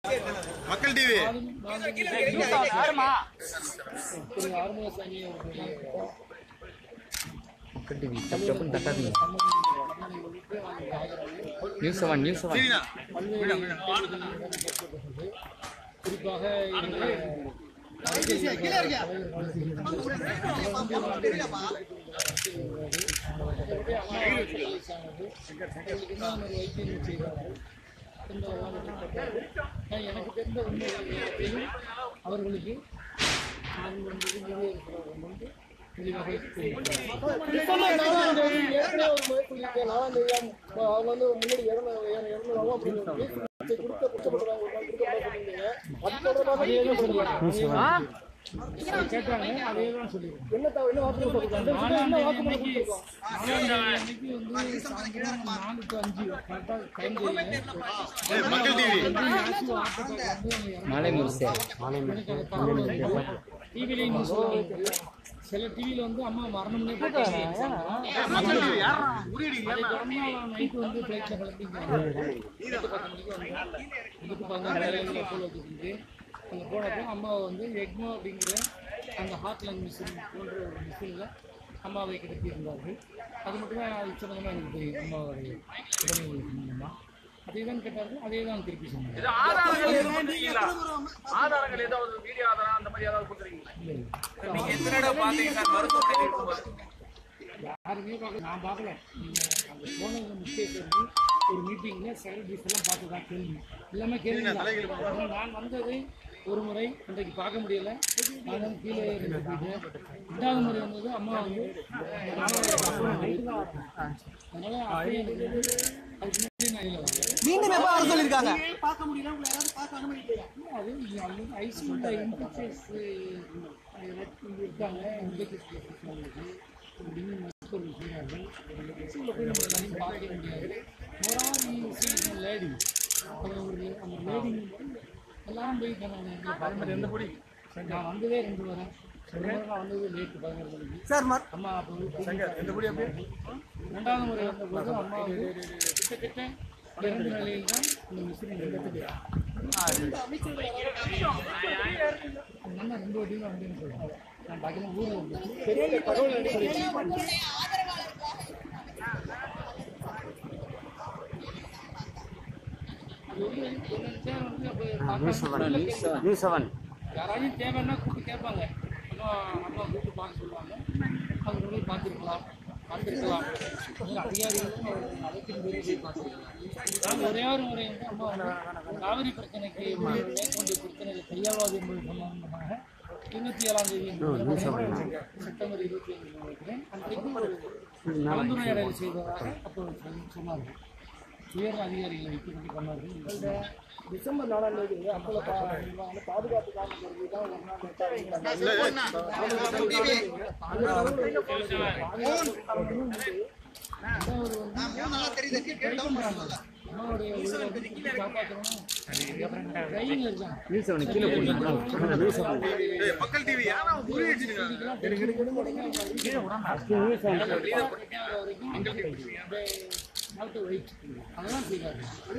மக்கள் டிவி மக்கள் டிவி டப் டப்புன்னு தட்டாதீங்க நியூஸ் செவன் நியூஸ் செவன் சரிண்ணா குறிப்பாக இந்த எனக்கு தெரிந்த உண்மையில் அவர்களுக்கு நான் வந்து வெளியே இருக்கிறவர்கள் வந்து தெளிவாக அவங்க வந்து முன்னாடி இறந்து இறந்துருவாங்க அப்படின்னு கொடுக்க குற்றப்படுறாங்க ஒரு நாள் கொடுக்க சொன்னீங்க அது தொடர்பாக கேட்டாங்க அதே தான் சொல்லிடுறேன் என்ன தவறு என்ன வாக்கு கொடுத்தாங்க என்ன வாக்கு கொடுத்துருக்கோம் இன்னைக்கு வந்து சாயந்தரம் நாலு டு அஞ்சு கரெக்டாக டைம் தெரியும் மக்கள் டிவி மலை முரிசை டிவில நியூஸ் சில டிவில வந்து அம்மா மரணம்னே போட்டாங்க மக்கள் டிவி யாரா உரியடிங்க நைட்டு வந்து ஃப்ளைட்டில் கிளம்பி எட்டு பத்து மணிக்கு வந்தோம் இதுக்கு பதினாறு போல் வச்சுருந்து அங்கே போனப்போ அம்மாவை வந்து எக்மோ அப்படிங்கிற அந்த ஹார்ட்லைன் மிஷின் போன்ற ஒரு மிஷினில் அம்மாவை கிடத்தி இருந்தார்கள் அது மட்டும் தான் அது சம்மந்தமாக எனக்கு தெரியும் அம்மாவுடைய உடல்நிலை சம்பந்தமாக அதே தான் கேட்டார்கள் அதே தான் திருப்பி சொன்னாங்க ஆதாரங்கள் எதுவும் கொடுத்தீங்களா? ஆதாரங்கள் ஏதாவது வீடியோ ஆதாரம் அந்த மாதிரி ஏதாவது கொடுத்துருக்கீங்களா நீங்க எத்தனை தடவை பாத்தீங்க சார் மருத்துவமனையில் இருக்கும்போது யாருமே பார்க்கல நான் பார்க்கல நீங்கள் அங்கே போனது மிஸ்டேக் வந்து ஒரு மீட்டிங்கில் செக்ரட்டரிஸ் எல்லாம் பார்த்து தான் கேள்வி எல்லாமே கேள்வி தான். நான் வந்தது ஒரு முறை இன்றைக்கு பார்க்க முடியல நான் வந்து கீழே இருந்து போயிட்டு ரெண்டாவது முறை வந்தது அம்மா வந்து அதனால அப்படியே எனக்கு வந்து அதுக்கு முன்னாடி நான் இல்லை வரல. மீண்டும் எப்போ வர சொல்லியிருக்காங்க அது அவங்க ஐசியூல இன்ஃபெக்ஷஸ் இருக்காங்க இன்ஃபெக்ஷஸ் அப்படின்னு மருத்துவர்கள் சொல்கிறார்கள் ஐசியூல போய் நம்ம எல்லாரையும் பார்க்க முடியாது மொரால் லேடி அவங்க ஒரு அந்த லேடி எல்லாரும் போய் பண்ணாங்க எந்த பொடி நான் வந்ததே ரெண்டு வரேன் ஒரு முறை நான் வந்தது லேட்டு பதினோரு மணிக்கு சார் அம்மா அப்போ எந்த பொடி அப்படி ரெண்டாவது முறை வந்தபோது அம்மா வந்து கிட்டத்தட்ட இறந்த நிலையில் தான் இந்த மிஸ்ரி நிறுத்தது அதனால ரெண்டு வாட்டியும் அப்படின்னு சொல்லுவாங்க நான் பார்த்தீங்கன்னா ஊரில் வந்து பெரிய தகவல் அடிப்படையில் அது வந்து ஒரு நேரம் வந்து அப்போ பார்க்க நியூஸ் செவன் யாராவது தேவைன்னா கூப்பிட்டு கேட்பாங்க அம்மா அம்மா கூப்பிட்டு பார்க்க சொல்லுவாங்க அவங்க போய் பார்த்துருக்கலாம் பார்த்துருக்கலாம் அதில் அதிகாரிகளும் அவர்கள் அழைப்பின் போய் போய் பார்த்துருக்கலாம் நான் ஒரே ஒரு முறை வந்து அம்மா வந்து காவிரி பிரச்சனைக்கு மேற்கொண்ட பிரச்சனைகளை கையாளாது என்பது சம்பந்தமாக இருபத்தி ஏழாம் தேதி செப்டம்பர் இருபத்தி ஏழு நினைக்கிறேன் அன்றைக்கு ஒரு கலந்துரையாடல் செய்ததாக அப்போ சொன்னார்கள் உயர் அதிகாரிகளை வைத்து கொண்டு பண்ணார்கள் இந்த டிசம்பர் நாலாம் தேதி அப்போல பாதுகாப்பு காரணம் கருதி தான் ஒரு நாள் நேத்தா வைக்கிறாங்க. அம்மாவுடைய உயிரை வந்து காப்பாற்றணும் கையில் இருக்காங்க நியூஸ் செவன் கீழே போடுங்க நியூஸ் செவன் மக்கள் டிவி யாரா உரியடிச்சுங்க அதெல்லாம் செய்வாங்க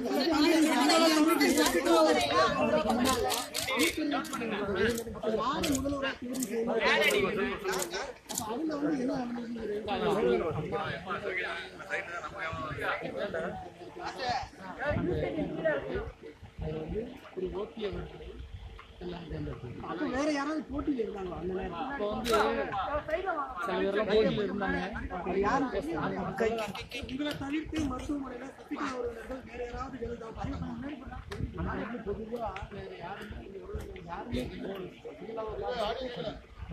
அது வந்து ஒரு ஓபிய விடுதலை எல்லாம் தேர்ந்தெடுத்தாங்க அப்போ வேற யாராவது போட்டியில் இருந்தாங்களா அந்த நேரம் இப்போ வந்து சில பேர்லாம் போட்டியில் இருந்தாங்க யாரும் உங்களை தவிர்த்து மருத்துவமனையில் தப்பிக்க வருவர்கள் வேற யாராவது எழுதாங்க அந்த வந்து பொதுவா வேற யாருமே இங்க உள்ள யாருமே போகல.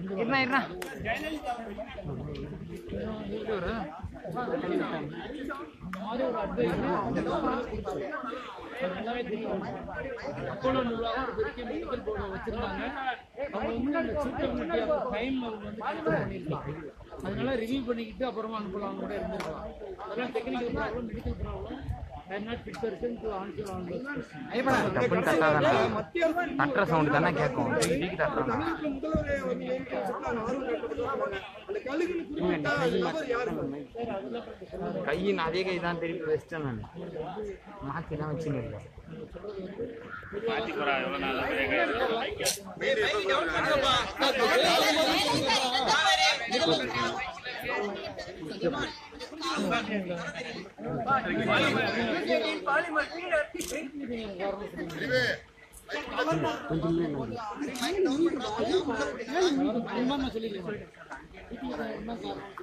அந்த மாதிரி ஒரு advice கொடுத்தாங்க. அது நல்லாவே தெரியும். அப்போலோ நிர்வாகம் ஒரு பெரிய medical board அ வச்சிருந்தாங்க. அவங்க வந்து அந்த suitability of the time அவங்க வந்து control பண்ணியிருக்காங்க. அதனால ரிவ்யூ பண்ணிக்கிட்டு அப்புறமா அனுப்பலாம் கூட இருந்திருக்கலாம் அதெல்லாம் technical problem medical problem I not fit person to answer on this டப்புன்னு தட்டாதானே தட்டுற சவுண்ட் தானே கேட்கும் டிக்கி தட்டுறாங்க முதல்வர் வந்து நேரிட்டு சொன்னாங்க, ஆர்வம் காட்டப்பட்டவங்க. அந்த கழுகுன்னு குறிப்பிட்ட நபர் யாரு கையின் அதே கை தான் திருப்பி வச்சிட்டேன் நான் மாற்றி தான் வச்சுன்னு இருக்கேன் அன்பான சொல்லிடுறேன் வீட்டுக்கு என்ன காரணம்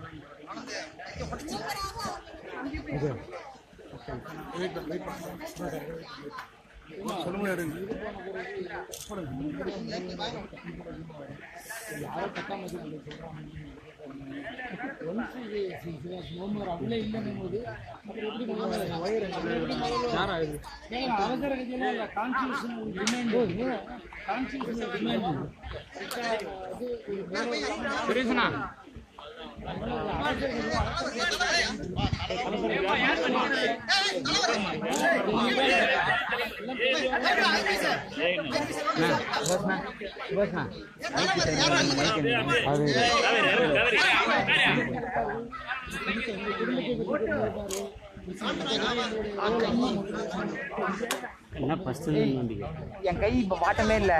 யாரோ கட்டாம ஒன்ஸ் இது நோம்பர் அவங்களே இல்லைன்னும் போது அப்புறம் எப்படி பண்ணுவாங்க ஏங்க அவசர கதியில் இல்லை கான்ஸ்டியூஷனல் டிமாண்ட் கான்ஸ்டியூஷனல் டிமாண்ட் இது சுரேஷனா சுபாஷ்ண்ணா சுபாஷ்ண்ணா அது என்ன ஃபர்ஸ்ட் என் கை இப்போ வாட்டமே இல்லை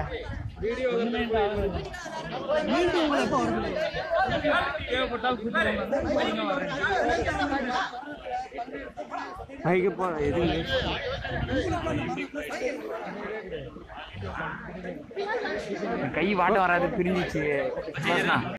தேவைப்பட்டால் கூப்பிட்டு கைக்கு போ எது கை வாட்டம் வராது பிரிஞ்சிச்சு சுபாஷ்ண்ணா